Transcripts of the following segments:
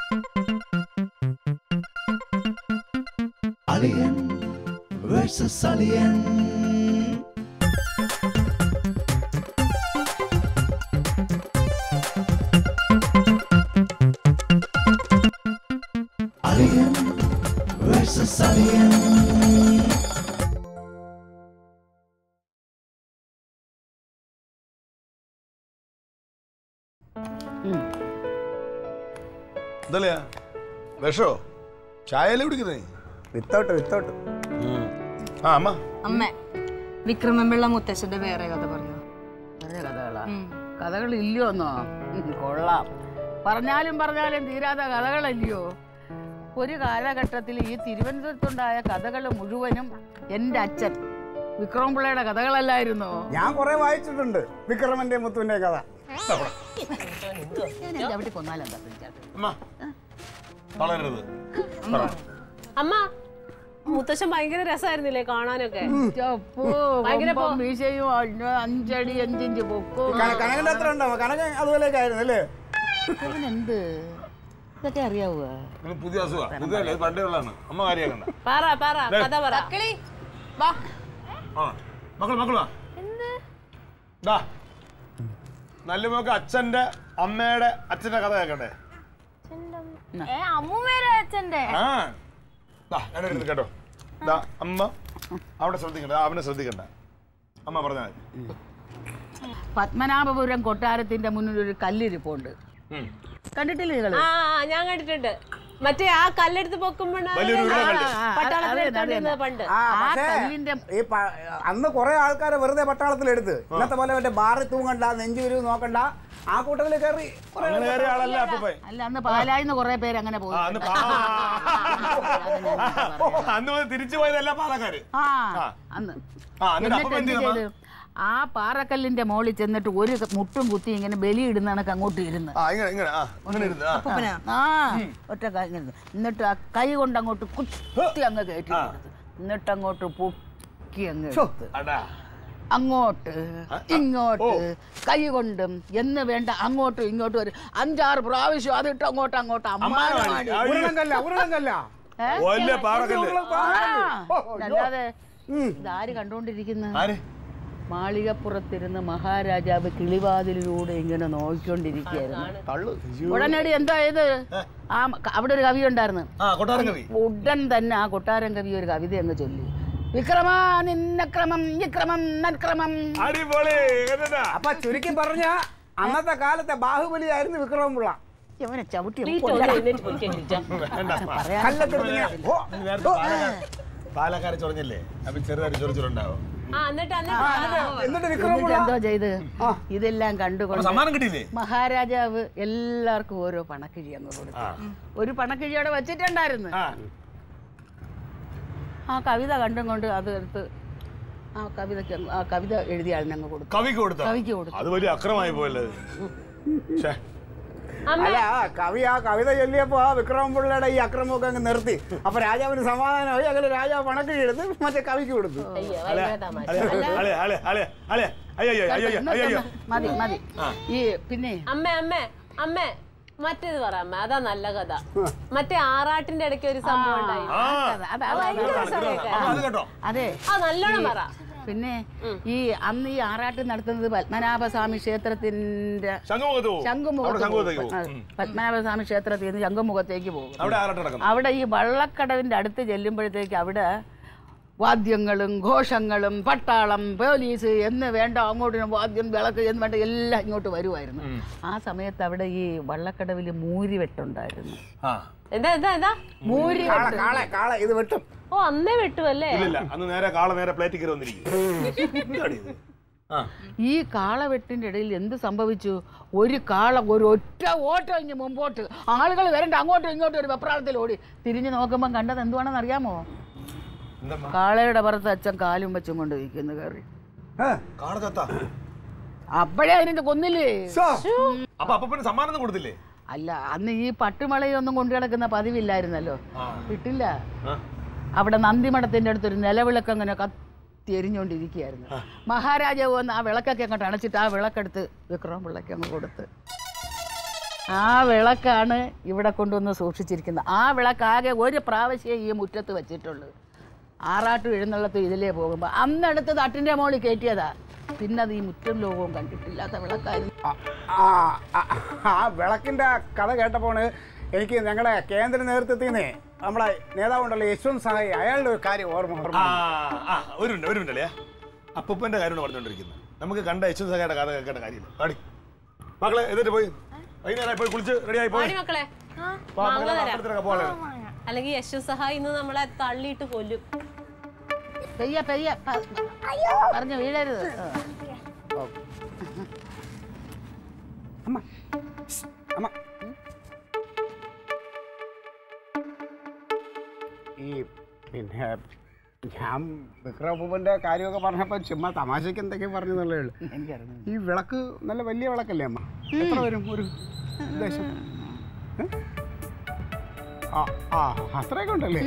Alien versus Alien. Alien versus Alien. എന്തല്ലയാ വിഷോ ചായയല്ലേ കുടിക്കുന്നേ വിത്തൗട്ട് വിത്തൗട്ട് ആ അമ്മ അമ്മ വിക്രമൻപിള്ള മുത്തശ്ശന്റെ വേറെ കഥ പറഞ്ഞു വേറെ കഥകളാ കഥകൾ ഇല്ലയോന്നോ ഉം, കൊള്ളാം പറഞ്ഞാലും പറഞ്ഞാലും തീരാത്ത കഥകളല്ലയോ ഒരു കാലഘട്ടത്തിൽ ഈ തിരുവനന്തപുരത്തുണ്ടായ കഥകൾ മുഴുവനും എൻ്റെ അച്ഛൻ വിക്രമപിള്ളയുടെ കഥകളല്ലായിരുന്നോ ഞാൻ കുറെ വായിച്ചിട്ടുണ്ട് വിക്രമന്റെ മുത്തുവിന്റെ കഥ ഞാൻ ചവിട്ടി കൊന്നാലെന്താ പിടിച്ചാട്ട് അമ്മ വളരരുത് പറ. അമ്മ മുത്തശ്ശൻ ഭയങ്കര രസമായിരുന്നില്ലേ കാണാനൊക്കെ ചപ്പോ, ഭയങ്കര കൊമ്പും മീശയും അഞ്ച് അഞ്ചടി അഞ്ചിഞ്ച് പൊക്കും കന- കനകന്റെ അത്ര ഉണ്ടാവും കനകൻ അതുപോലെയൊക്കെ ആയിരുന്നു അല്ലേ അവനെന്ത് ഇതൊക്കെ അറിയാവോ ഇത് പുതിയ അസുഖ പുതിയല്ല ഇത് പണ്ടേ ഉള്ളതാണ് അമ്മ കാര്യമാക്കണ്ട പറ പറ കഥ പറ ആ മക്കൾ മക്കൾ വാ ദാ നല്ല മോക്ക് അച്ഛന്റെ അമ്മയുടെ അച്ഛന്റെ കഥ കേൾക്കണ്ടേ ഏ അമ്മൂമ്മേരെ അച്ഛന്റെ ആ ദാ രണ്ടുപേരും കേട്ടോ ദാ അമ്മ അവിടെ ശ്രദ്ധിക്കണ്ട ദാ അവനെ ശ്രദ്ധിക്കണ്ട അമ്മ പറഞ്ഞാൽ മതി പത്മനാഭപുരം കൊട്ടാരത്തിന്റെ മുന്നിൽ ഒരു കല്ലിരിപ്പുണ്ട് ഉം. കണ്ടിട്ടില്ലേ നിങ്ങള് ആ ആ, ഞാൻ കണ്ടിട്ടുണ്ട് മറ്റേ ആ കല്ലെടുത്ത് പൊക്കുമ്പോഴാണ് വലിയൊരു ഉരുള കല്ല്. പട്ടാളത്തിൽ അതെ, അതെ, എടുത്തോണ്ടിരുന്നത് പണ്ട് ആ ആ പക്ഷേ കല്ലിന്റെ ഈ പ- അന്ന് കുറെ ആൾക്കാരെ വെറുതെ പട്ടാളത്തിലെടുത്ത് ഇന്നത്തെ പോലെ മറ്റേ ബാറി തൂങ്ങണ്ട നെഞ്ചുരു നോക്കണ്ട ആ കൂട്ടത്തിൽ കയറി കുറെ അങ്ങനെ കയറിയ ആളല്ല അപ്പൂപ്പൻ അല്ല അന്ന് പാലായിന്ന് കുറെ പേര് അങ്ങനെ പോയി ആ, അന്ന് പാ- ഓ, അന്ന് മുതൽ തിരിച്ചു പോയതല്ല പാലക്കാര് ആ ആ. അന്ന് ആ എന്നിട്ട് എന്നിട്ട് അപ്പം എന്ത് എന്ത് ചെയ്തു ചെയ്തു ആ പാറക്കല്ലിന്റെ മോളിൽ ചെന്നിട്ട് ഒരു മുട്ടും കുത്തി ഇങ്ങനെ ബലി ഇടുന്ന കണക്ക് അങ്ങോട്ട് ഇരുന്ന് ആ ഇങ്ങനെ ഇങ്ങനെ ആ അങ്ങനെ ഇരുന്ന് ആ ആ ഒറ്റ കൈ ഇങ്ങനെ ഇരുന്ന്. എന്നിട്ട് ആ കൈ കൊണ്ട് അങ്ങോട്ട് കുത്തി അങ്ങ് കയറ്റി കൊടുത്ത് എന്നിട്ട് അങ്ങോട്ട് പൊക്കി അങ്ങ് എടുത്ത് അടാ അങ്ങോട്ട് ഇങ്ങോട്ട് കൈ കൊണ്ടും എന്ന് വേണ്ട അങ്ങോട്ടും ഇങ്ങോട്ടും ഒരു അഞ്ചാറ് പ്രാവശ്യം അതിട്ട് അങ്ങോട്ട് അങ്ങോട്ട് അമ്മാനമാടി ഉരുളങ്കല്ല ഉരുളങ്കല്ല വലിയ പാറക്കല്ല് അല്ലാതെ ഇതാര് കണ്ടോണ്ടിരിക്കുന്ന ആര് മാളികപ്പുറത്തിരുന്ന് മഹാരാജാവ് കിളിവാതിലിലൂടെ ഇങ്ങനെ നോക്കിക്കൊണ്ടിരിക്കുകയായിരുന്നു കള്ളു ഉടനടി എന്തായത് ആ ക- അവിടെ ഒരു കവി ഉണ്ടായിരുന്നു ആ കൊട്ടാരം കവി ഉടൻ തന്നെ ആ കൊട്ടാരം കവി ഒരു കവിത അങ്ങ് ചൊല്ലി വിക്രമാ നിന്നക്രമം വിക്രമം നക്രമം അടിപൊളി കേട്ടാ അപ്പൊ ചുരുക്കി പറഞ്ഞ അന്നത്തെ കാലത്തെ ബാഹുബലിയായിരുന്നു വിക്രമപിള്ള ഇവനെ ചവിട്ടി നീ കൊല്ലാൻ. തൊണ്ട എഴുന്നേറ്റ് പൊയ്ക്കോ, പറയാൻ കല്ലൊക്കെ എടുത്ത് ഇങ്ങനെ, ഓ, നേരത്തെ പാലക്കാട് പാലക്കാട് ചൊറഞ്ഞില്ലേ അപ്പൊ ചെറുതായിട്ട് ചൊറിച്ചിട്ടുണ്ടാവും ആ എന്നിട്ട് എന്നിട്ട് ആ, എന്നിട്ട് എന്നിട്ട് എന്നിട്ട് വിക്രമപിള്ള എന്തോ ചെയ്ത് ഇതെല്ലാം കണ്ടുകൊണ്ട് സമ്മാനം കിട്ടിയില്ലേ മഹാരാജാവ് എല്ലാവർക്കും ഓരോ പണക്കിഴി അങ്ങ് കൊടുത്തു ആ ഒരു പണക്കിഴി അവിടെ വെച്ചിട്ടുണ്ടായിരുന്നു ആ ആ കവിത കണ്ടും കൊണ്ട് അത് എടുത്ത് ആ കവിതയ്ക്ക് അങ്ങ് ആ കവിത എഴുതിയ ആളിനങ്ങ് കൊടുത്തു കവിക്ക് കൊടുത്ത കവിക്ക് കൊടുത്തു അത് വലിയ അക്രമായി പോയല്ലേ ഛേ അല്ല ആ കവി ആ കവിത ചൊല്ലിയപ്പോ ആ വിക്രമപിള്ളയുടെ ഈ അക്രമമൊക്കെ അങ്ങ് നിർത്തി അപ്പൊ രാജാവിന് സമാധാനമായി അങ്ങനെ രാജാവ് പണക്കിഴി എടുത്ത് മറ്റേ കവിക്ക് കൊടുത്തു അയ്യോ ഭയങ്കര തമാശ അളെ അളെ അളെ അളെ അളെ അയ്യോ അയ്യോ അയ്യോ അയ്യോ അയ്യോ മതി മതി ഈ പിന്നെ അമ്മ അമ്മ അമ്മ മറ്റേത് പറ അമ്മ അതാ നല്ല കഥ മറ്റേ ആറാട്ടിന്റെ ഇടയ്ക്ക് ഒരു സംഭവം ഉണ്ടായി ആ അത് അത് അത് ഭയങ്കര രസമായിട്ട് അപ്പൊ അത് കേട്ടോ അതെ ആ നല്ലോണം പറ പിന്നെ ഈ അന്ന് ഈ ആറാട്ട് നടത്തുന്നത് പത്മനാഭസ്വാമി ക്ഷേത്രത്തിന്റെ ശംഖുമുഖത്ത് പോകും അവിടെ ശംഖുമുഖത്ത് ശംഖുമുഖത്തേക്ക് പോകും. പോകും അതെ. പത്മനാഭസ്വാമി ക്ഷേത്രത്തിൽ നിന്ന് ശംഖുമുഖത്തേക്ക് പോകും അവിടെ ആരാട്ട് നടക്കണം അവിടെ ഈ വള്ളക്കടവിന്റെ അടുത്ത് ചെല്ലുമ്പോഴത്തേക്ക് അവിടെ വാദ്യങ്ങളും ഘോഷങ്ങളും പട്ടാളം പോലീസ് എന്ന് വേണ്ട അങ്ങോട്ടും വാദ്യം വിളക്ക് എന്ന് വേണ്ട എല്ലാം ഇങ്ങോട്ട് വരുമായിരുന്നു ആ സമയത്ത് അവിടെ ഈ വള്ളക്കടവിൽ മൂരിവെട്ടുണ്ടായിരുന്നു ആ എന്താ എന്താ എന്താ കാള മൂരിവെട്ട് കാള കാള ഇത് വെട്ടും ഓ അന്നേ വെട്ടുമല്ലേ ഇല്ലില്ല അന്ന് നേരെ കാള നേരെ പ്ലേറ്റിൽ കയറി വന്നിരിക്കും എന്താടി ഇത്? ആ ഈ കാളവെട്ടിന്റെ ഇടയിൽ എന്ത് സംഭവിച്ചു ഒരു കാള ഒരു ഒറ്റ ഓട്ടം ഇങ്ങ് മുമ്പോട്ട് ആളുകൾ വരണ്ട അങ്ങോട്ടും ഇങ്ങോട്ടും ഒരു വെപ്രാളത്തിൽ ഓടി തിരിഞ്ഞു നോക്കുമ്പോൾ കണ്ടത് എന്തുവാണെന്ന് അറിയാമോ എന്താ കാളയുടെ പുറത്ത് അച്ഛൻ കാലും വെച്ചും കൊണ്ട് ഇരിക്കുന്നു കയറി ഏ, കാള ചത്ത അപ്പോഴേ അതിനെ കൊന്നില്ലേ സോ, അപ്പൊ അപ്പൊ പിന്നെ സമ്മാനം ഒന്നും കൊടുത്തില്ലേ അല്ല അന്ന് ഈ പട്ടുമളയൊന്നും കൊണ്ടു കിടക്കുന്ന പതിവില്ലായിരുന്നല്ലോ ആ. കിട്ടില്ല ആ. അവിടെ നന്ദിമഠത്തിന്റെ അടുത്തൊരു നിലവിളക്ക് അങ്ങനെ കത്തി എരിഞ്ഞുകൊണ്ടിരിക്കുകയായിരുന്നു മഹാരാജാവ് വന്ന് ആ വിളക്കൊക്കെ അങ്ങോട്ട് അണച്ചിട്ട് ആ വിളക്കെടുത്ത് വിക്രമ പിള്ളയ്ക്ക് അങ്ങ് കൊടുത്ത് ആ വിളക്കാണ് ഇവിടെ കൊണ്ടുവന്ന് സൂക്ഷിച്ചിരിക്കുന്നത് ആ വിളക്കാകെ ഒരു പ്രാവശ്യം ഈ മുറ്റത്ത് വെച്ചിട്ടുള്ളൂ ആറാട്ട് എഴുന്നള്ളത്ത് ഇതിലേ പോകുമ്പോൾ അന്നെടുത്ത് തട്ടിൻ്റെ മോളിൽ കയറ്റിയതാ പിന്നെ അത് ഈ മുറ്റം ലോകവും കണ്ടിട്ടില്ലാത്ത വിളക്കായിരുന്നു ആ, ആ, ആ, ആ വിളക്കിന്റെ കഥ കേട്ടപ്പോണ് എനിക്ക് ഞങ്ങളുടെ കേന്ദ്ര നേതൃത്വത്തിൽ നിന്നേ നമ്മളെ നേതാവുണ്ടല്ലോ യശ്വന്ത് സഹായി അയാളുടെ ഒരു കാര്യം ഓർമ്മ ഓർമ്മ ആ ആ ഒരു മിനിറ്റ് ഒരു മിനിറ്റ് അല്ലേ അപ്പൂപ്പന്റെ കാര്യമാണ് പറഞ്ഞുകൊണ്ടിരിക്കുന്നത് നമുക്ക് കണ്ട യശോദയുടെ കഥ കേൾക്കേണ്ട കാര്യമില്ല പാടി മക്കളെ എന്നിട്ട് പോയി വൈകുന്നേരം പോയി കുളിച്ച് റെഡിയായി പോയി പാടി മക്കളെ പോ, മക്കളെ മാങ്ങ തരാം അമ്പലത്തിലൊക്കെ പോകാൻ അല്ലെങ്കിൽ യശു സഹായി ഇന്ന് നമ്മളെ തള്ളിയിട്ട് കൊല്ലും പെയ്യ പെയ്യ പ- പറഞ്ഞു വീഴരുത് ആ. അമ്മ അമ്മ ഈ പിന്നെ ഞാൻ വിക്രമൂപ്പന്റെ കാര്യമൊക്കെ പറഞ്ഞപ്പോൾ ചുമ്മാ തമാശയ്ക്ക് എന്തൊക്കെയോ പറഞ്ഞതല്ലേ ഉള്ളൂ എനിക്കറിഞ്ഞു ഈ വിളക്ക് നല്ല വലിയ വിളക്കല്ലേ അമ്മ എത്ര വരും ഒരു ഉദ്ദേശം ഏ? ആ ആ അത്രയൊക്കെ ഉണ്ടല്ലേ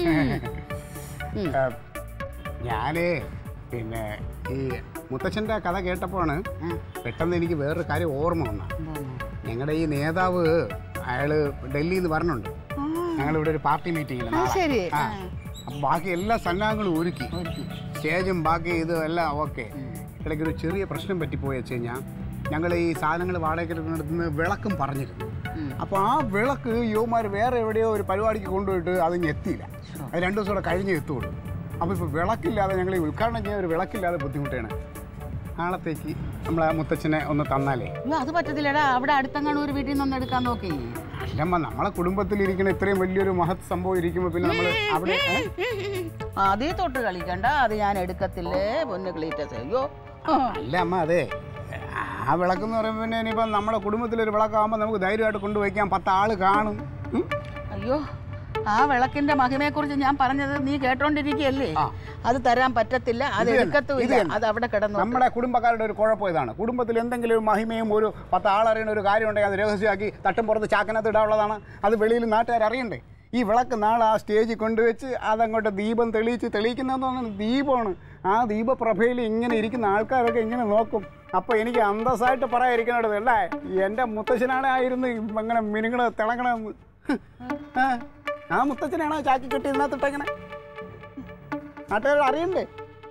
ഏ, ഞാനേ പിന്നെ ഈ മുത്തച്ഛൻ്റെ കഥ കേട്ടപ്പോഴാണ് പെട്ടെന്ന് എനിക്ക് വേറൊരു കാര്യം ഓർമ്മ വന്ന ഞങ്ങളുടെ ഈ നേതാവ് അയാള് ഡൽഹിയിൽ നിന്ന് പറഞ്ഞുണ്ട് ഞങ്ങളിവിടെ ഒരു പാർട്ടി മീറ്റിംഗിൽ ശരി ബാക്കി എല്ലാ സന്നാഹങ്ങളും ഒരുക്കി സ്റ്റേജും ബാക്കി ഇതും എല്ലാം ഓക്കെ ഇടയ്ക്ക് ഒരു ചെറിയ പ്രശ്നം പറ്റിപ്പോയി വെച്ച് കഴിഞ്ഞാൽ ഞങ്ങൾ ഈ സാധനങ്ങൾ വാടകയ്ക്ക് എടുക്കുന്നിടത്തുനിന്ന് വിളക്കും പറഞ്ഞിരുന്നു അപ്പോൾ ആ വിളക്ക് യുവമാർ വേറെ എവിടെയോ ഒരു പരിപാടിക്ക് കൊണ്ടുപോയിട്ട് അതിങ്ങ് എത്തിയില്ല അത് രണ്ട് ദിവസം കൂടെ കഴിഞ്ഞേ എത്തുള്ളൂ അപ്പോൾ ഇപ്പോൾ വിളക്കില്ലാതെ ഞങ്ങൾ ഈ ഉദ്ഘാടനം ചെയ്യാൻ ഒരു വിളക്കില്ലാതെ ബുദ്ധിമുട്ടാണ് നാളത്തേക്ക് നമ്മളെ മുത്തച്ഛനെ ഒന്ന് തന്നാലേ അയ്യോ അത് പറ്റത്തില്ലടാ അവിടെ അടുത്തങ്ങാണ് ഒരു വീട്ടിൽ നിന്ന് ഒന്ന് എടുക്കാൻ നോക്കി അല്ലമ്മ നമ്മളെ കുടുംബത്തിലിരിക്കുന്ന ഇത്രയും വലിയൊരു മഹത് സംഭവം ഇരിക്കുമ്പോൾ പിന്നെ നമ്മൾ അവിടെ ഏ? അതേ തൊട്ട് കളിക്കണ്ട അത് ഞാൻ എടുക്കത്തില്ലേ പൊന്ന് ക്ലീറ്റസ് അയ്യോ ആ. അല്ല അമ്മ അതെ ആ വിളക്കെന്ന് പറയുമ്പോൾ പിന്നെ ഇനിയിപ്പം നമ്മുടെ കുടുംബത്തിലൊരു വിളക്കാകുമ്പോൾ നമുക്ക് ധൈര്യമായിട്ട് കൊണ്ടുവയ്ക്കാൻ പത്താള് കാണും ഉം? അയ്യോ ആ വിളക്കിന്റെ മഹിമയെക്കുറിച്ച് ഞാൻ പറഞ്ഞത് നീ കേട്ടോണ്ടിരിക്കുകയല്ലേ ആ. അത് തരാൻ പറ്റത്തില്ല അത് ഇത് തന്നെ, എടുക്കത്തുമില്ല ഇത് തന്നെ. അത് അവിടെ കിടന്നു നമ്മുടെ കുടുംബക്കാരുടെ ഒരു കുഴപ്പം ഇതാണ് കുടുംബത്തിൽ എന്തെങ്കിലും ഒരു മഹിമയും ഒരു പത്ത് ആളറിയുന്ന ഒരു കാര്യം ഉണ്ടെങ്കിൽ അത് രഹസ്യമാക്കി തട്ടും പുറത്ത് ചാക്കനകത്ത് ഇടാനുള്ളതാണ് അത് വെളിയിൽ നാട്ടുകാർ അറിയണ്ടേ ഈ വിളക്ക് നാളെ ആ സ്റ്റേജിൽ കൊണ്ടുവച്ച് അതങ്ങോട്ട് ദീപം തെളിയിച്ച് തെളിയിക്കുന്നതെന്ന് പറഞ്ഞാൽ ദീപമാണ് ആ ദീപപ്രഭയിൽ ഇങ്ങനെ ഇരിക്കുന്ന ആൾക്കാരൊക്കെ ഇങ്ങനെ നോക്കും അപ്പോൾ എനിക്ക് അന്തസ്സായിട്ട് പറയാതിരിക്കണത് അല്ലേ എൻ്റെ മുത്തശ്ശനാണ് ആയിരുന്നു അങ്ങനെ മിനുങ്ങണ തിളങ്ങണമെന്ന് ആ, ആ മുത്തച്ഛനാണോ ചാക്കി കെട്ടി ഇതിനകത്തിട്ടെങ്ങനെ നാട്ടുകാർ അറിയണ്ടേ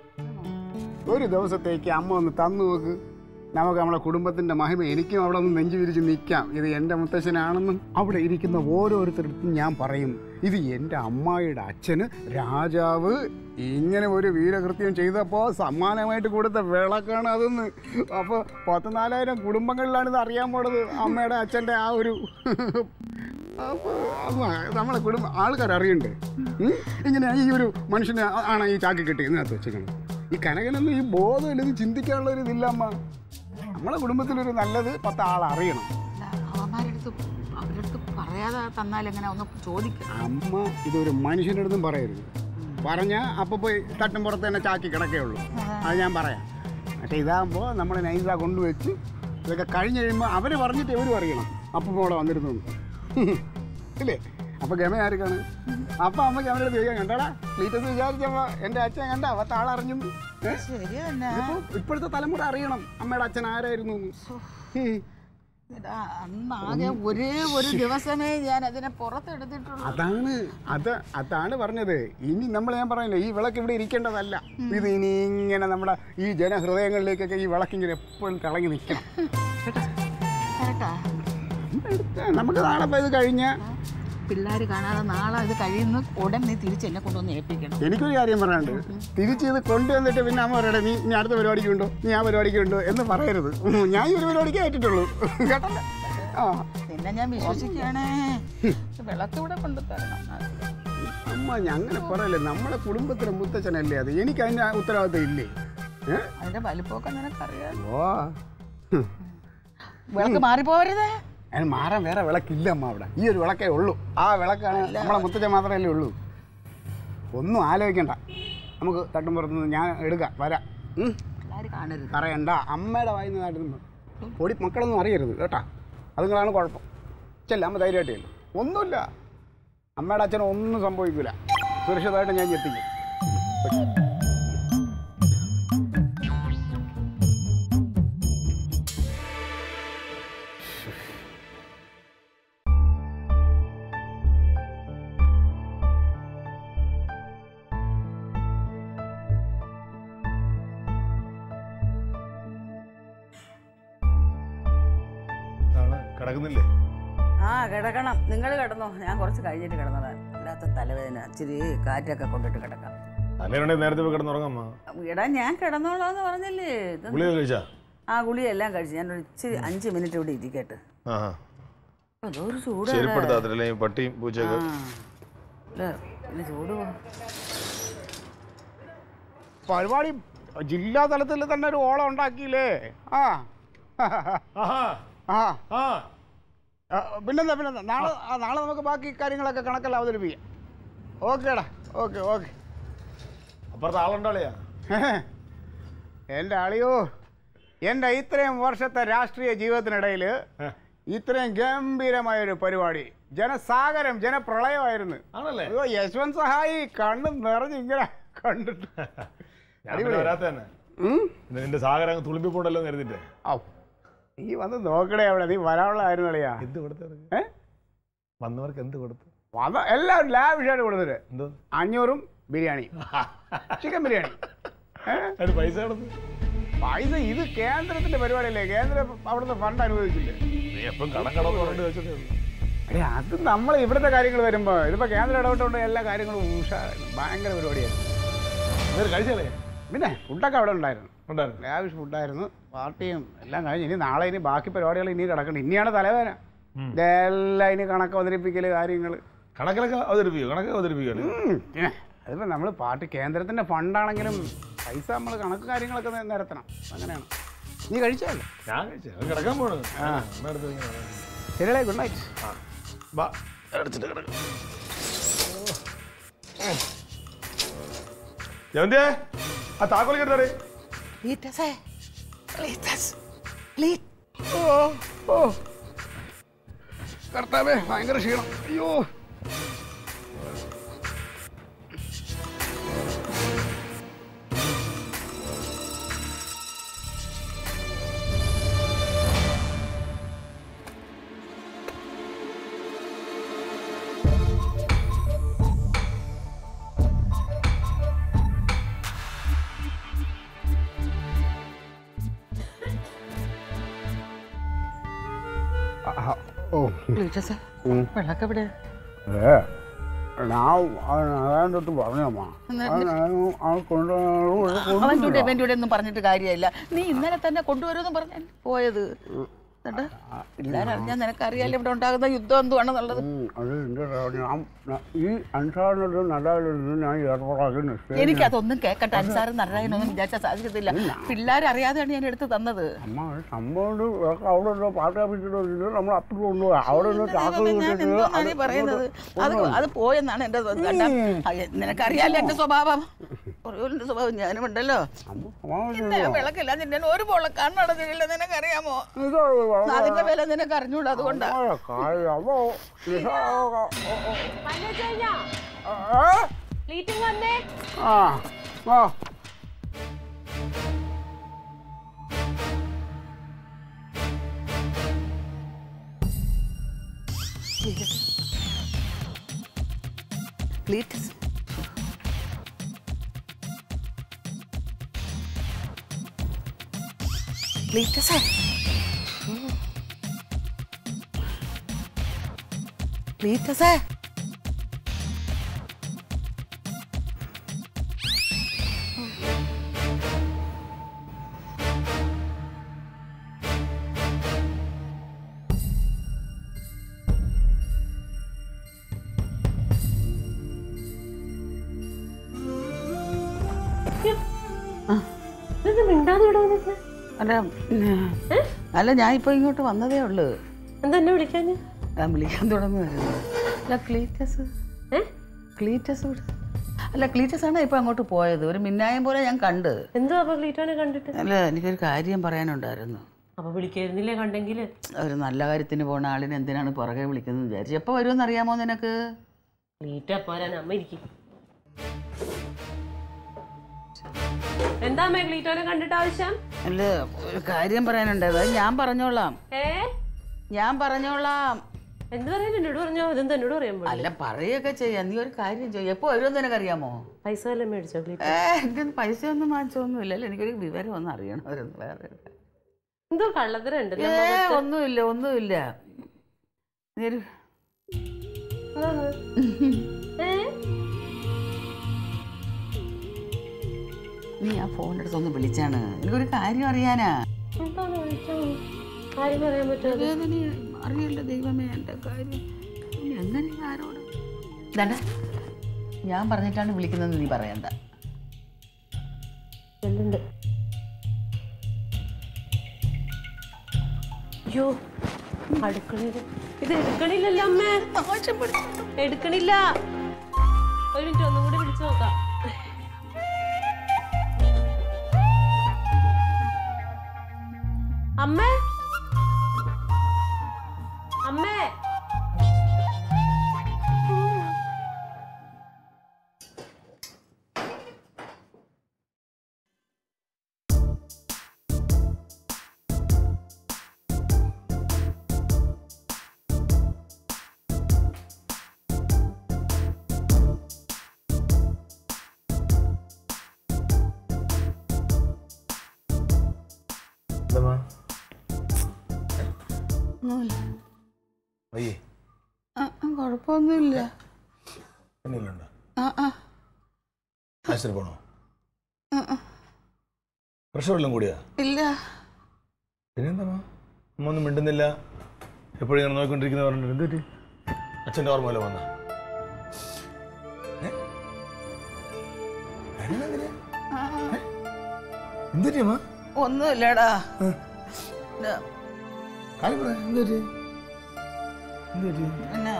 ഒരു ദിവസത്തേക്ക് അമ്മ ഒന്ന് തന്നു നോക്ക് നമുക്ക് നമ്മളെ കുടുംബത്തിൻ്റെ മഹിമ എനിക്കും അവിടെ ഒന്ന് നെഞ്ചു വിരിച്ച് നിൽക്കാം ഇത് എൻ്റെ മുത്തശ്ശനാണെന്നും അവിടെ ഇരിക്കുന്ന ഓരോരുത്തരടുത്തും ഞാൻ പറയും ഇത് എൻ്റെ അമ്മായിയുടെ അച്ഛന് രാജാവ് ഇങ്ങനെ ഒരു വീരകൃത്യം ചെയ്തപ്പോൾ സമ്മാനമായിട്ട് കൊടുത്ത വിളക്കാണ് അതെന്ന് അപ്പോൾ പത്ത് നാലായിരം കുടുംബങ്ങളിലാണ് ഇത് അറിയാൻ പോണത് അമ്മയുടെ അച്ഛൻ്റെ ആ ഒരു അപ്പോൾ അമ്മ നമ്മളെ കുടുംബ ആൾക്കാർ അറിയണ്ടേ ഉം? ഇങ്ങനെ ഈ ഒരു മനുഷ്യനെ ആ- ആണ് ഈ ചാക്കി കെട്ടി ഇതിനകത്ത് വെച്ചേക്കുന്നത് ഈ കനകനൊന്നും ഈ ബോധമില്ല ഇത് ചിന്തിക്കാനുള്ള ഒരു ഇതില്ല അമ്മ നമ്മളെ കുടുംബത്തിലൊരു നല്ലത് പത്ത് ആൾ അറിയണം അവന്മാരടുത്ത് അവരടുത്ത് പറയാതെ തന്നാൽ എങ്ങനെ ഒന്ന് ചോദിക്കാം അമ്മ ഇതൊരു മനുഷ്യൻ്റെ അടുത്തും പറയരുത് പറഞ്ഞാൽ അപ്പോൾ പോയി തട്ടും പുറത്ത് തന്നെ ചാക്കി കിടക്കേ ഉള്ളൂ അത് ഞാൻ പറയാം പക്ഷേ ഇതാകുമ്പോൾ നമ്മൾ നൈസാ കൊണ്ടുവച്ച് ഇതൊക്കെ കഴിഞ്ഞ് കഴിയുമ്പോൾ അവർ പറഞ്ഞിട്ട് ഇവരും അറിയണം അപ്പം ഇവിടെ വന്നിരുന്നു ഇല്ലേ അപ്പോൾ ഗമ ആർക്കാണ് അപ്പം അമ്മയ്ക്ക് അവരുടെ ചോദിക്കാൻ കണ്ടടാ ക്ലീറ്റസ് വിചാരിച്ചപ്പോൾ എൻ്റെ അച്ഛൻ കണ്ട അവത്തെ ആളറിഞ്ഞു ഏ? ശരി തന്നെ ഇതിപ്പോ ഇപ്പോഴത്തെ തലമുറ അറിയണം അമ്മയുടെ അച്ഛൻ ആരായിരുന്നു എന്ന്. ഉം. എടാ, അന്ന് ആകെ ഒരേ ഒരു ദിവസമേ ഞാൻ അതിനെ പുറത്തെടുത്തിട്ടുള്ളൂ അതാണ് അത് അതാണ് പറഞ്ഞത് ഇനി നമ്മൾ ഞാൻ പറഞ്ഞില്ലേ ഈ വിളക്ക് ഇവിടെ ഇരിക്കേണ്ടതല്ല ഇത് ഇനി ഇങ്ങനെ നമ്മുടെ ഈ ജനഹൃദയങ്ങളിലേക്കൊക്കെ ഈ വിളക്കിങ്ങനെ എപ്പോഴും തിളങ്ങി നിൽക്കണം കേട്ടാ നമുക്ക് നാളെ പോയി ഇത് കഴിഞ്ഞ പിള്ളേർ കാണാതെ നാളെ ഇത് കഴിയുന്ന ഉടൻ നീ തിരിച്ച് എന്നെ കൊണ്ടുവന്ന് ഏൽപ്പിക്കണം എനിക്കൊരു കാര്യം പറയാനുണ്ട് തിരിച്ച് ഇത് കൊണ്ടുവന്നിട്ട് പിന്നെ അമ്മ പറയട്ടെ നീ നീ അടുത്ത പരിപാടിക്ക് ഉണ്ടോ നീ ആ പരിപാടിക്ക് ഉണ്ടോ എന്ന് പറയരുത് ഉം, ഞാൻ ഈ ഒരു പരിപാടിക്ക് ആയിട്ടുള്ളൂ കേട്ടല്ലേ ആ പിന്നെ ഞാൻ വിശ്വസിക്കുകയാണേ വിളക്ക് ഇവിടെ കൊണ്ടു തരണം അമ്മ അങ്ങനെ പറയല്ലേ നമ്മുടെ കുടുംബത്തിലെ മുത്തച്ഛനല്ലേ അത് എനിക്ക് അതിൻ്റെ ഉത്തരവാദിത്തം ഇല്ലേ ഏ അതിന്റെ വലിപ്പമൊക്കെ നിനക്കറിയാം ഓ ഹും. വിളക്ക് മാറിപ്പോവരുതേ അതിന് മാറാൻ വേറെ വിളക്കില്ല അമ്മ അവിടെ ഈ ഒരു വിളക്കേ ഉള്ളൂ ആ വിളക്കാണ് നമ്മളെ മുത്തച്ഛൻ മാത്രമല്ലേ ഉള്ളൂ ഒന്നും ആലോചിക്കണ്ട നമുക്ക് തട്ടുംപുറത്തുനിന്ന് ഞാൻ എടുക്കാം വരാം ഉം. പിള്ളേർ കാണരുത് പറയണ്ട അമ്മയുടെ വായിന്ന് നാട്ടിൽ പൊടി മക്കളൊന്നും അറിയരുത് കേട്ടാ അതുങ്ങളാണ് കുഴപ്പം ചെല്ല അമ്മ ധൈര്യമായിട്ട് ചെല്ലും ഒന്നുമില്ല അമ്മയുടെ അച്ഛനും ഒന്നും സംഭവിക്കില്ല സുരക്ഷിതമായിട്ട് ഞാൻ എത്തിക്കും കിടക്കുന്നില്ലേ ആ കിടക്കണം നിങ്ങൾ കിടന്നോ ഞാൻ കുറച്ച് കഴിഞ്ഞിട്ട് കിടന്നതാണ് അല്ലാത്ത തലവേദന ഇച്ചിരി കാറ്റൊക്കെ കൊണ്ടിട്ട് കിടക്കാം തലേണ്ടേ നേരത്തെ പോയി കിടന്നുറങ്ങാം ഇടാ ഞാൻ കിടന്നോളാന്ന് പറഞ്ഞില്ലേ ഇത് ഗുളിക കഴിച്ചാ ആ ഗുളിയെല്ലാം കഴിച്ചു ഞാൻ ഒരു ഇച്ചിരി അഞ്ച് മിനിറ്റ് ഇവിടെ ഇരിക്കട്ടെ ആ അതോ ഒരു ചൂട് ചെരുപ്പെടുത്താത്തില്ല ഈ പട്ടിയും പൂച്ചയൊക്കെ ഇല്ല, പിന്നെ ചൂട് പോ- പരിപാടി ജില്ലാ തലത്തിൽ തന്നെ ഒരു ഓളം ഉണ്ടാക്കിയില്ലേ ആ ആഹാ ആ ആ ആ, പിന്നെന്താ പിന്നെന്താ നാളെ ആ, നാളെ നമുക്ക് ബാക്കി കാര്യങ്ങളൊക്കെ കണക്കെല്ലാം അവതരിപ്പിക്കാം ഓക്കേടാ ഓക്കെ ഓക്കെ അപ്പുറത്ത് ആളുണ്ടാളിയാ എൻ്റെ അളിയോ എൻ്റെ ഇത്രയും വർഷത്തെ രാഷ്ട്രീയ ജീവിതത്തിനിടയിൽ ഇത്രയും ഗംഭീരമായ ഒരു പരിപാടി ജനസാഗരം ജനപ്രളയമായിരുന്നു ആണല്ലേ അയ്യോ യശ്വന്ത് സഹായി കണ്ണ് നിറഞ്ഞ് ഇങ്ങനെ കണ്ടിട്ട് ഞാൻ പിന്നെ വരാത്ത തന്നെ ഉം? ഇത് നിന്റെ സാഗരം അങ്ങ് തുളുമ്പിപ്പോണ്ടല്ലോ എന്ന് കരുതിട്ടെ ഔ നീ വന്ന് നോക്കണേ അവിടെ നീ വരാനുള്ളതായിരുന്നു അളിയാ എന്ത് കൊടുത്തു ഏ വന്നവർക്ക് എന്ത് കൊടുത്തു വന്ന എല്ലാവരും ലാവിഷായിട്ട് കൊടുത്തിട്ട് എന്തോ അഞ്ഞൂറും ബിരിയാണി ചിക്കൻ ബിരിയാണി ഏ? അതിന് പൈസ കൊടുത്തു പൈസ ഇത് കേന്ദ്രത്തിന്റെ പരിപാടിയല്ലേ കേന്ദ്രം അവിടുന്ന് ഫണ്ട് അനുവദിച്ചില്ലേ നീ എപ്പം കടം കടം പറഞ്ഞിട്ട് വെച്ചതേ ഉള്ളൂ അടേ അത് നമ്മൾ ഇവിടുത്തെ കാര്യങ്ങൾ വരുമ്പോൾ ഇതിപ്പോൾ കേന്ദ്രം ഇടപെട്ടുകൊണ്ട് എല്ലാ കാര്യങ്ങളും ഉഷാറായിരുന്നു ഭയങ്കര പരിപാടിയായിരുന്നു നേരെ കഴിച്ചാലേ പിന്നെ ഫുഡൊക്കെ അവിടെ ഉണ്ടായിരുന്നു ഉണ്ടായിരുന്നു ലാവിഷ് ഫുഡായിരുന്നു പാർട്ടിയും എല്ലാം കഴിഞ്ഞ് ഇനി നാളെ ഇനി ബാക്കി പരിപാടികൾ ഇനി കിടക്കണം ഇനിയാണ് തലവേദന ഇതെല്ലാം ഇനി കണക്ക് അവതരിപ്പിക്കൽ കാര്യങ്ങൾ കണക്കിലൊക്കെ അവതരിപ്പിക്കും കണക്ക് അവതരിപ്പിക്കുകയാണ് പിന്നെ അതിപ്പോൾ നമ്മൾ പാർട്ടി കേന്ദ്രത്തിൻ്റെ ഫണ്ടാണെങ്കിലും പൈസ നമ്മൾ കണക്ക് കാര്യങ്ങളൊക്കെ നി- നിരത്തണം അങ്ങനെയാണ് നീ കഴിച്ചല്ലോ ഞാൻ കഴിച്ചു അത് കിടക്കാൻ പോണു ആ എന്നാ അടുത്ത് ഇങ്ങനെ വരാം. ശരിയല്ലേ ഗുഡ് നൈറ്റ് ആ വാ അടച്ചിട്ട് കിടക്കും ജവന്തിയെ ആ താക്കോൽ കേട്ടേ ക്ലീറ്റസേ, ക്ലീറ്റസ്, ക്ലീ- ഓ ഓ കർത്താവേ ഭയങ്കര ക്ഷീണം അയ്യോ ആ, ഓ ക്ലീറ്റസേ, വെള്ളമൊക്കെ എവിടെ ഏ ഞാൻ അതാണ്ട് തൊട്ട് പറഞ്ഞമ്മ ആ കൊണ്ടുവന്നു അവൻ്റെ കൂടെ ഇവൻ്റെ കൂടെ ഒന്നും പറഞ്ഞിട്ട് കാര്യമില്ല നീ ഇന്നലെ തന്നെ കൊണ്ടുവരുമെന്ന് പറഞ്ഞ പോയത് എന്നിട്ട് പിള്ളേരറിഞ്ഞാൽ നിനക്കറിയാലോ ഇവിടെ ഉണ്ടാകുന്ന യുദ്ധം എന്തുവാണെന്നുള്ളത് അത് എൻ്റെ ഞാൻ ഞാൻ- ഈ അനുസാറിനൊരു നല്ല ഞാൻ ഏർപ്പാടാക്കി നിശ്ചയം എനിക്കതൊന്നും കേൾക്കട്ടെ അൻസാറും നടരായനൊന്നും വിചാരിച്ചാൽ സാധിക്കത്തില്ല പിള്ളേരറിയാതെയാണ് ഞാൻ എടുത്ത് തന്നത് അമ്മ അത് സംഭവം ഉണ്ട്. ഇതൊക്കെ അവിടെ ഉള്ള പാട്ട് ആഫീസിൽ നമ്മൾ അപ്പം കൊണ്ടുപോകാം അവിടെ നിന്ന് ചാക്ക് ഞാൻ കിട്ടിയിട്ട് എന്തോന്നാണ് അത് ഈ പറയുന്നത് അത് അത് പോയെന്നാണ് എൻ്റെ കണ്ട നിനക്കറിയാലോ എൻ്റെ സ്വഭാവം കുറയൂരിൻ്റെ സ്വഭാവം ഞാനും ഉണ്ടല്ലോ അമ്മ സമാധാനം ഇന്ന് ഞാൻ വിളക്കില്ല നിന്നെ ഒരു പോള കണ്ണടച്ചിട്ടില്ല നിനക്കറിയാമോ ഇത് വളരെ- അതിന്റെ വില നിനക്ക് അറിഞ്ഞൂടാ അതുകൊണ്ടാ വളരെ കാര്യം. അമ്മോ, നിസാ- വന്നു കഴിഞ്ഞാ ആ, പ്ലീറ്റിംഗ് വന്നേ ആ, ആ. ക്ലീറ്റസ് ക്ലീറ്റസേ ക്ലീറ്റസേ ഇതെന്താ മിണ്ടാതെ ഇവിടെ വന്നിട്ട് അല്ല ഉം, അല്ല ഞാൻ ഇപ്പൊ ഇങ്ങോട്ട് വന്നതേ ഉള്ളൂ എന്താ എന്നെ വിളിക്കാന് ഞാൻ വിളിക്കാൻ തുടങ്ങുമായിരുന്നു അല്ല ക്ലീറ്റസ് ഏ ക്ലീറ്റസ് ഇവിടെ അല്ല ക്ലീറ്റസ് ആണ് ഇപ്പൊ അങ്ങോട്ട് പോയത് ഒരു മിന്നായം പോലെ ഞാൻ കണ്ട് എന്തോ അപ്പൊ ക്ലീറ്റോനെ കണ്ടിട്ട് അല്ല എനിക്കൊരു കാര്യം പറയാനുണ്ടായിരുന്നു അപ്പൊ വിളിക്കായിരുന്നില്ലേ കണ്ടെങ്കില് ഒരു നല്ല കാര്യത്തിന് പോണ ആളിനെ എന്തിനാണ് പുറകെ വിളിക്കുന്നത് വിചാരിച്ചു എപ്പോൾ വരുമെന്ന് അറിയാമോ നിനക്ക് ക്ലീറ്റ പോരാൻ അമ്മ ഇരിക്കും എന്താ അമ്മ ക്ലീറ്റോനെ കണ്ടിട്ട് ആവശ്യം അല്ല ഒരു കാര്യം പറയാനുണ്ടായത് അത് ഞാൻ പറഞ്ഞോളാം ഏ ഞാൻ പറഞ്ഞോളാം എന്ത് പറയാൻ എന്നോട് പറഞ്ഞോ അതെന്താ എന്നോട് പറയാൻ പാടില്ല അല്ല പറയുകയൊക്കെ ചെയ്യാം നീ ഒരു കാര്യം ചെയ്യും എപ്പോൾ വരുമെന്ന് നിനക്കറിയാമോ പൈസ വല്ലതും മേടിച്ചോ ക്ലീറ്റോ ഏ എൻ്റെ കയ്യിൽ പൈസ ഒന്നും വാങ്ങിച്ചൊന്നുമില്ല അല്ല എനിക്കൊരു വിവരം ഒന്ന് അറിയണമായിരുന്നു വേറെ എന്തോ കള്ളത്തരം ഉണ്ടല്ലോ ഏ ഒന്നുമില്ല ഒന്നുമില്ല നേര് എന്താണ്? ഏ? നീ ആ ഫോൺ എടുത്തൊന്ന് വിളിച്ചാണ് എനിക്കൊരു കാര്യം അറിയാനാ എന്താണ് വിളിച്ചത്? കാര്യം പറയാൻ പറ്റുമോ വേദന അറിയില്ല ദൈവമേ എൻ്റെ കാര്യം ഇനി എങ്ങനെ ആരോട് ദാണ്ട ഞാൻ പറഞ്ഞിട്ടാണ് വിളിക്കുന്നത് നീ പറയണ്ട എന്തുണ്ട് അയ്യോ അടുക്കളയിൽ ഇത് എടുക്കണില്ലല്ലോ അമ്മേ എടുക്കണില്ല ഒരു മിനിറ്റ് ഒന്നും കൂടി വിളിച്ചു നോക്കാം അമ്മേ അമ്മേ എന്താ വയ്യേ കുഴപ്പമൊന്നുമില്ല എന്തെങ്കിലുണ്ടോ ആ ആ ആശുപത്രി പോണോ പ്രഷർ വല്ലതും കൂടിയാ ഇല്ല പിന്നെന്താ അമ്മ ഒന്നും മിണ്ടുന്നില്ല എപ്പോഴും ഇങ്ങനെ നോക്കിക്കൊണ്ടിരിക്കുന്ന പറഞ്ഞിട്ട് എന്ത് പറ്റി അച്ഛൻ്റെ ഓർമ്മ വല്ല വന്ന എന്ത് പറ്റി അമ്മ ഒന്നുമില്ലടാ കാര്യം പറ എന്ത് പറ്റി എന്ത് പറ്റി പിന്നെ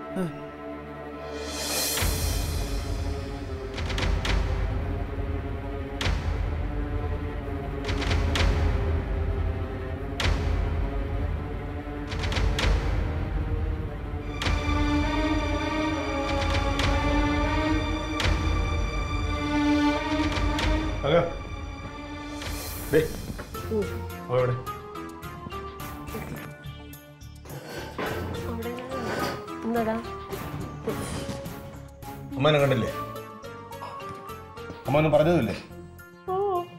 അതെ ദേ അവ എവിടെ എന്താടാ അമ്മനെ കണ്ടില്ലേ അമ്മ ഒന്നും പറഞ്ഞതുമില്ലേ ഓ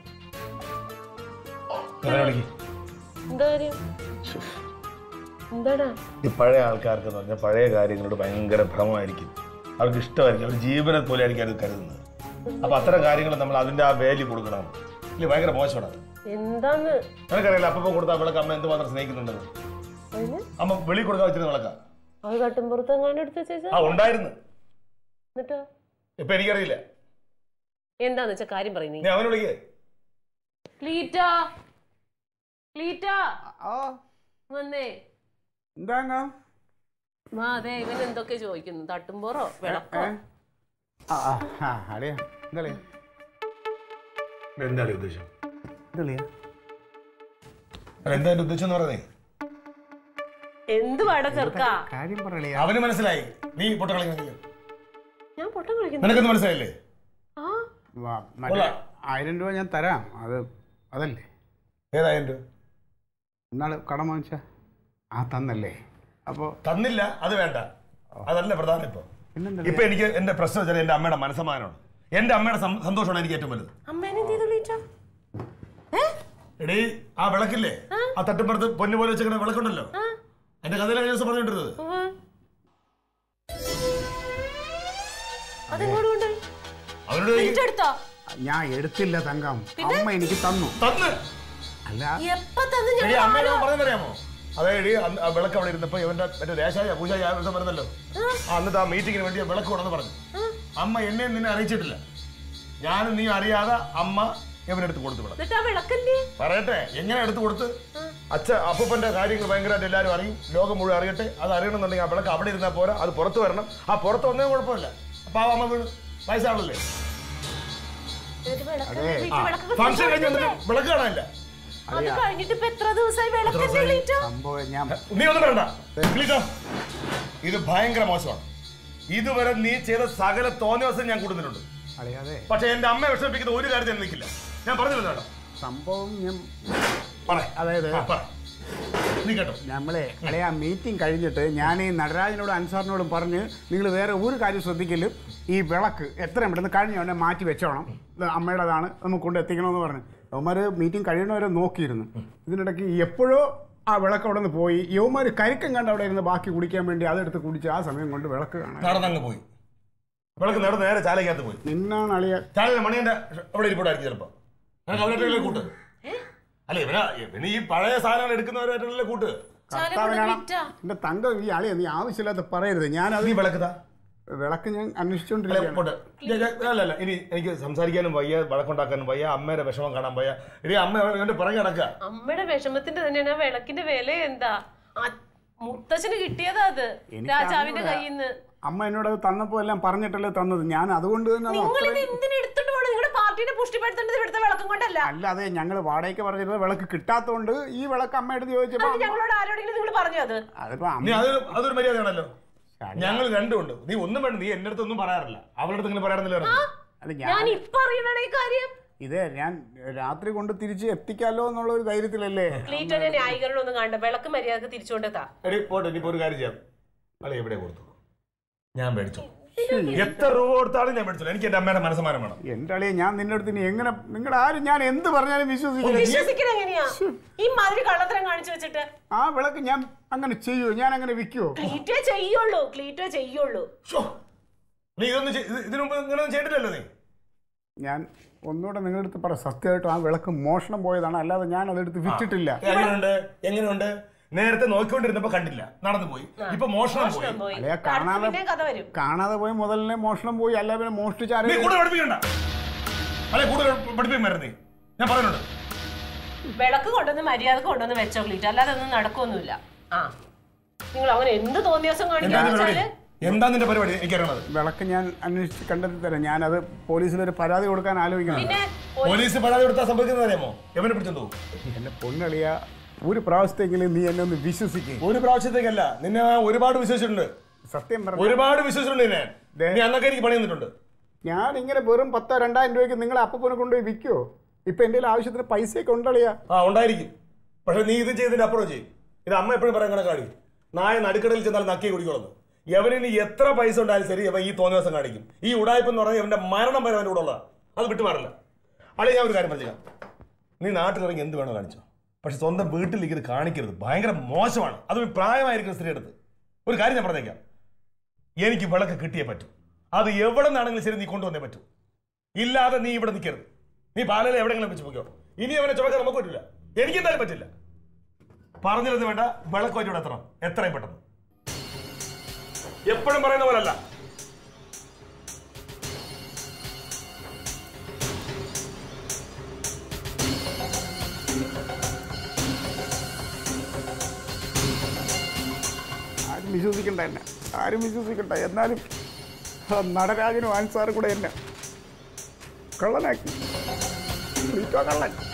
ഇങ്ങനെ വിളിക്ക് എന്താ കാര്യം എന്താടാ ഈ പഴയ ആൾക്കാർക്ക് എന്ന് പറഞ്ഞാൽ പഴയ കാര്യങ്ങളോട് ഭയങ്കര ഭ്രമമായിരിക്കും അവർക്ക് ഇഷ്ടമായിരിക്കും അവർ ജീവനെ പോലെ ആയിരിക്കും അത് കരുതുന്നത് അപ്പൊ അത്തരം കാര്യങ്ങൾ നമ്മൾ അതിന്റെ ആ വാല്യൂ കൊടുക്കണം ഇല്ല ഭയങ്കര മോശമാണ് അത് എന്താന്ന് നിനക്കറിയില്ല അപ്പം കൊടുത്ത വിളക്ക് അമ്മ എന്തുമാത്രം സ്നേഹിക്കുന്നുണ്ടെന്ന് അതിന് അമ്മ വെളി കൊടുക്കാൻ വെച്ചിരുന്ന വിളക്ക അത് കട്ടുംപുറത്ത് എങ്ങാണ്ട് എടുത്ത് വെച്ചാ ആ ഉണ്ടായിരുന്നു എന്നിട്ടോ ഇപ്പൊ എനിക്കറിയില്ല എന്താന്ന് വെച്ചാ കാര്യം പറയുന്നേ നീ അവനെ വിളിക്കേ ക്ലീറ്റ ക്ലീറ്റ ഓ വന്നേ എന്താങ്ങ വാ അതെ ഇവൻ എന്തൊക്കെ ചോദിക്കുന്നു തട്ടുമ്പോറോ വിളക്കോ ആ ആ ആ അളിയാ എന്താ എന്താണ് ഉദ്ദേശം എന്താ അല്ല എന്താ എന്റെ ഉദ്ദേശം എന്ന് പറഞ്ഞേ എന്ത് പാടാ ചെറുക്കാ കാര്യം പറയളിയാ അവന് മനസ്സിലായി നീ പൊട്ട കളിക്കുന്നെങ്കിൽ ഞാൻ പൊട്ടം കളിക്കുന്നു നിനക്കൊന്നും മനസ്സിലായില്ലേ ആ വാ- മറ്റേ കൊള്ളാം. ആയിരം രൂപ ഞാൻ തരാം അത് അതല്ലേ ഏതായാലും ഇന്നാള് കടം വാങ്ങിച്ച ആ തന്നല്ലേ അപ്പോൾ തന്നില്ല അത് വേണ്ട അതല്ല പ്രധാനം ഇപ്പൊ പിന്നെന്താ ഇപ്പൊ എനിക്ക് എന്റെ പ്രശ്നം വെച്ചാൽ എന്റെ അമ്മയുടെ മനസ്സമാനമാണ് എന്റെ അമ്മയുടെ സം- സന്തോഷമാണ് എനിക്ക് ഏറ്റവും വലുത് അമ്മേനെ എന്ത് ചെയ്തു ക്ലീറ്റ എടീ ആ വിളക്കില്ലേ ആ തട്ടുപ്പുറത്ത് പൊന്നു പോലെ വെച്ചിരിക്കുന്ന വിളക്കുണ്ടല്ലോ എന്റെ കഥയിലെ കഴിഞ്ഞ ദിവസം പറഞ്ഞുകൊണ്ടിരുന്നത് അതെങ്ങോട്ട് കൊണ്ട് അവരോട് ചോദിക്ക്. ക്ലീറ്റ എടുത്തോ ഞാൻ എടുത്തില്ല തങ്കം അമ്മ എനിക്ക് തന്നു തന്ന് അല്ല എപ്പ തന്നു എടീ ഞാൻ അമ്മയുടെ പറഞ്ഞറിയാമോ അതെ എടീ അന്ന് ആ വിളക്ക് അവിടെ ഇരുന്നപ്പോ ഇവന്റെ മറ്റേ ദേശായ പൂജായ ആ ദിവസം വരുന്നല്ലോ ആ അന്നത്തെ ആ മീറ്റിങ്ങിന് വേണ്ടി ആ വിളക്ക് കൊണ്ടെന്ന് പറഞ്ഞു അമ്മ എന്നെ നിന്നെ അറിയിച്ചിട്ടില്ല ഞാനും നീ അറിയാതെ അമ്മ ഇവനെടുത്ത് കൊടുത്തു വിളക്ക് എന്നിട്ട് ആ വിളക്കല്ലേ പറയട്ടെ എങ്ങനെ എടുത്തു കൊടുത്ത് അച്ഛ അപ്പൂപ്പന്റെ കാര്യങ്ങൾ ഭയങ്കരമായിട്ട് എല്ലാവരും അറിയും ലോകം മുഴുവൻ അറിയട്ടെ അത് അറിയണമെന്നുണ്ടെങ്കിൽ ആ വിളക്ക് അവിടെ ഇരുന്നാൽ പോരാ അത് പുറത്ത് വരണം ആ പുറത്ത് വന്നേ കുഴപ്പമില്ല അപ്പൊ ആ അമ്മ വീണ് വയസ്സാണല്ലേ എന്നിട്ട് വിളക്കല്ലേ ക്ലീറ്റ വിളക്കൊക്കെ ഫംഗ്ഷൻ കഴിഞ്ഞ് വന്നിട്ട് വിളക്ക് കാണാനില്ല അത് കഴിഞ്ഞിട്ട് ഇപ്പൊ എത്ര ദിവസമായി വിളക്കല്ലേ ക്ലീറ്റ സംഭവം ഞാൻ നീ ഒന്നും പറയണ്ട ക്ലീറ്റോ, ഇത് ഭയങ്കര മോശമാണ് ഇതുവരെ നീ ചെയ്ത സകല തോന്നിയ ദിവസം ഞാൻ കൂടുന്നിട്ടുണ്ട് അറിയാതെ പക്ഷെ എന്റെ അമ്മയെ വിഷമിപ്പിക്കുന്ന ഒരു കാര്യത്തിൽ ഞാൻ നിൽക്കില്ല ഞാൻ പറഞ്ഞില്ല കേട്ടോ സംഭവം ഞാൻ പറ അതായത് ആ, പറ നീ കേട്ടോ നമ്മളെ അല്ലെ ആ മീറ്റിംഗ് കഴിഞ്ഞിട്ട് ഞാൻ ഈ നടരാജനോടും അൻസാറിനോടും പറഞ്ഞ് നിങ്ങൾ വേറെ ഒരു കാര്യം ശ്രദ്ധിക്കലും ഈ വിളക്ക് എത്രയും പെട്ടെന്ന് കഴിഞ്ഞ ഉടനെ മാറ്റി വെച്ചോണം ഇത് അമ്മയുടേതാണ് നമുക്ക് കൊണ്ട് എത്തിക്കണമെന്ന് പറഞ്ഞു അവന്മാർ മീറ്റിംഗ് കഴിയണവരെ നോക്കിയിരുന്നു ഇതിനിടയ്ക്ക് എപ്പോഴോ ആ വിളക്ക് അവിടെ നിന്ന് പോയി യവന്മാർ കരിക്കം കണ്ട് അവിടെ ഇരുന്ന് ബാക്കി കുടിക്കാൻ വേണ്ടി അതെടുത്ത് കുടിച്ച് ആ സമയം കൊണ്ട് വിളക്ക് കാണാൻ നടന്നങ്ങ് പോയി വിളക്ക് നടന്ന് നേരെ ചാലയ്ക്കകത്ത് പോയി നിന്നാണ് അളിയ ചാലയിലെ മണിയന്റെ അവിടെ ഇരിപ്പുണ്ടായിരിക്കും ചിലപ്പോ നിനക്ക് അവരായിട്ടല്ലേ കൂട്ട് അല്ല ഇവനാ ഇവന് ഈ പഴയ സാധനങ്ങൾ എടുക്കുന്നവരായിട്ടല്ലേ കൂട്ട് കർത്താവിനാണ് എന്റെ തങ്കം ഈ അളിയ നീ ആവശ്യമില്ലാത്ത പറയരുത് ഞാനത് നീ വിളക്കുതാ വിളക്ക് ഞാൻ അല്ല, അന്വേഷിച്ചോണ്ടിരിക്കുകയാണ് പോട്ടെ. ഞാൻ- ഞാൻ- അല്ല അല്ല ഇനി എനിക്ക് സംസാരിക്കാനും വയ്യ വഴക്കുണ്ടാക്കാനും വയ്യ അമ്മയുടെ വിഷമം കാണാൻ വയ്യ ഇനി അമ്മ എന്റെ പുറകെ കിടക്കുക അമ്മയുടെ വിഷമത്തിന്റെ തന്നെയാണ് ആ വിളക്കിന്റെ വില എന്താ ആ മുത്തച്ഛന് കിട്ടിയതാ അത് രാജാവിന്റെ കയ്യിൽ നിന്ന് അമ്മ എന്നോട് അത് തന്നപ്പോ എല്ലാം പറഞ്ഞിട്ടല്ലേ തന്നത് ഞാൻ അതുകൊണ്ട് തന്നെ അത് നിങ്ങൾ ഇത് അത്രയും- എന്തിനു എടുത്തിട്ട് പോകണം നിങ്ങളുടെ പാർട്ടിയുടെ പുഷ്ടിപ്പെടുത്തേണ്ടത് ഇവിടുത്തെ വിളക്കും കൊണ്ടല്ല അല്ലാതെ ഞങ്ങൾ വാടകയ്ക്ക് പറഞ്ഞിരുന്നത് വിളക്ക് കിട്ടാത്തതുകൊണ്ട് ഈ വിളക്ക് അമ്മ എടുത്ത് ചോദിച്ചപ്പോ അത് ഞങ്ങളോട് ആരോടെങ്കിലും നിങ്ങൾ പറഞ്ഞു അത് അതിപ്പോ നീ അമ്മ അതൊരു അതൊരു മര്യാദയാണല്ലോ ഞങ്ങൾ രണ്ടും ഉണ്ട് നീ ഒന്നും വേണ്ട നീ എന്റെ അടുത്ത് ഒന്നും പറയാറില്ല അവളുടെ അടുത്ത് ഇങ്ങനെ പറയാറില്ല അല്ല ഞാൻ ഞാൻ ഇപ്പൊ അറിയണേ ഈ കാര്യം ഇത് ഞാൻ രാത്രി കൊണ്ട് തിരിച്ച് എത്തിക്കാലോ എന്നുള്ള ഒരു ധൈര്യത്തിലല്ലേ ക്ലീറ്റോനെ ന്യായീകരണം ഒന്നും കാണണ്ട വിളക്ക് മര്യാദക്ക് തിരിച്ചുകൊണ്ടെത്താ എടി പോട്ടെ ഇനിയിപ്പോ ഒരു കാര്യം ചെയ്യാം അല്ലെ എവിടെ കൊടുത്തു ഞാൻ മേടിച്ചു എത്ര രൂപ കൊടുത്താലും ഞാൻ മേടിച്ചു എനിക്ക് എന്റെ അമ്മയുടെ മനസ്സമാനം വേണം എന്റെ അളിയെ ഞാൻ നിന്റെ അടുത്ത് ഇനി എങ്ങനെ നിങ്ങളുടെ ആരും ഞാൻ എന്ത് പറഞ്ഞാലും വിശ്വസിക്കില്ല വിശ്വസിക്കണ എങ്ങനെയാ ഈ മാതിരി കള്ളത്തരം കാണിച്ചു വെച്ചിട്ട് ആ വിളക്ക് ഞാൻ അങ്ങനെ ചെയ്യുമോ ഞാൻ അങ്ങനെ വിൽക്കുവോ ക്ലീറ്റോ ചെയ്യുള്ളൂ ക്ലീറ്റോ ചെയ്യുള്ളൂ ശ്ശോ. നീ ഇതൊന്നും ചെയ്- ഇത് ഇതിനു മുമ്പ് ഇങ്ങനെയൊന്നും ചെയ്തിട്ടില്ലല്ലോ നീ ഞാൻ ഒന്നുകൂടെ നിങ്ങളുടെ അടുത്ത് പറ സത്യമായിട്ടും ആ വിളക്ക് മോഷണം പോയതാണ് അല്ലാതെ ഞാൻ അതെടുത്ത് വിറ്റിട്ടില്ല എങ്ങനെയുണ്ട് എങ്ങനെയുണ്ട് നേരത്തെ നോക്കിക്കൊണ്ടിരുന്നപ്പോ കണ്ടില്ല നടന്നു പോയി ഇപ്പൊ മോഷണം പോയി പോയി അല്ലയാ അടുത്ത കാണാതെ പിന്നെ കഥ വരും കാണാതെ പോയി മുതലിനെ മോഷണം പോയി അല്ല പിന്നെ നീ മോഷ്ടിച്ചാരെ കൂടുതൽ പഠിപ്പിക്കണ്ട അല്ലെ കൂടുതൽ പഠിപ്പിക്കുമായിരുന്നു നീ ഞാൻ പറയുന്നുണ്ട് വിളക്ക് കൊണ്ടുവന്ന് മര്യാദക്ക് കൊണ്ടുവന്ന് വെച്ചോ ക്ലീറ്റ് അല്ലാതെ ഒന്നും നടക്കൊന്നുമില്ല ആ നിങ്ങൾ അങ്ങനെ എന്ത് തോന്നിയ ദിവസം എന്താ കാണിക്കാന്ന് നിന്റെ വെച്ചാല് പരിപാടി എന്താ നിന്റെ പരിപാടി എനിക്കറിയണത് വിളക്ക് ഞാൻ അന്വേഷിച്ച് കണ്ടെത്തി തരാം ഞാനത് പോലീസിലൊരു പരാതി കൊടുക്കാൻ ആലോചിക്കണം പിന്നെ പോലീസ് പരാതി കൊടുത്താൽ സംഭവിക്കുന്നത് അറിയാമോ എവനെ പിടിച്ചെന്തോ എന്റെ പൊന്നളിയ ഒരു പ്രാവശ്യത്തെങ്കിലും നീ എന്നെ ഒന്ന് വിശ്വസിക്കേ ഒരു പ്രാവശ്യത്തേക്കല്ല നിന്നെ ഞാൻ ഒരുപാട് വിശ്വസിച്ചിട്ടുണ്ട് സത്യം പറഞ്ഞു ഒരുപാട് വിശ്വസിച്ചിട്ടുണ്ട് നിന്നെ ദേ. നീ അന്നൊക്കെ എനിക്ക് പണി തന്നിട്ടുണ്ട് ഞാൻ ഇങ്ങനെ വെറും പത്തോ രണ്ടായിരം രൂപയ്ക്ക് നിങ്ങളെ അപ്പനെ കൊണ്ടുപോയി വിൽക്കുവോ ഇപ്പൊ എന്റെ ആവശ്യത്തിന് പൈസയൊക്കെ ഉണ്ടളിയാ ആ ഉണ്ടായിരിക്കും പക്ഷെ നീ ഇത് ചെയ്തതിന്റെ അപ്പുറം ചെയ്യും ഇത് അമ്മ എപ്പോഴും പറയാൻ കണക്കാടി നായ നടുക്കടലിൽ ചെന്നാൽ നക്കി കുടിക്കുള്ളൂ എവനിന് എത്ര പൈസ ഉണ്ടായാലും ശരി അവൻ ഈ തോന്നിയ ദിവസം കാണിക്കും ഈ ഉടായ്പ എന്ന് പറഞ്ഞാൽ ഇവന്റെ മരണം വരെ അവൻ്റെ കൂടെ ഉള്ളതാണ് അത് വിട്ടുമാറില്ല അളി ഞാൻ ഒരു കാര്യം പറഞ്ഞേക്കാം നീ നാട്ടിലിറങ്ങി എന്ത് വേണോ കാണിച്ചോ പക്ഷെ സ്വന്തം വീട്ടിലേക്ക് ഇത് കാണിക്കരുത് ഭയങ്കര മോശമാണ് അത് ഒരു പ്രായമായിരിക്കും സ്ത്രീ അടുത്ത് ഒരു കാര്യം ഞാൻ പറഞ്ഞേക്കാം എനിക്ക് വിളക്ക് കിട്ടിയേ പറ്റൂ അത് എവിടെ നിന്നാണെങ്കിലും ശരി നീ കൊണ്ടുവന്നേ പറ്റൂ ഇല്ലാതെ നീ ഇവിടെ നിൽക്കരുത് നീ പാലയിൽ എവിടെയെങ്കിലും വെച്ച് പോക്കോ ഇനി അവനെ ചുമക്കാൻ നമുക്ക് പറ്റില്ല എനിക്ക് എന്തായാലും പറ്റില്ല പറഞ്ഞിരുന്നു വേണ്ട വിളക്ക് വറ്റി ഇവിടെ എത്തണം എത്രയും പെട്ടെന്ന് എപ്പോഴും പറയുന്ന പോലല്ല ആരും വിശ്വസിക്കണ്ട എന്നെ ആരും വിശ്വസിക്കണ്ട എന്നാലും ആ നടരാജനും ആൻസാറും കൂടെ എന്നെ കള്ളനാക്കി വിളിച്ചോ കള്ളൻ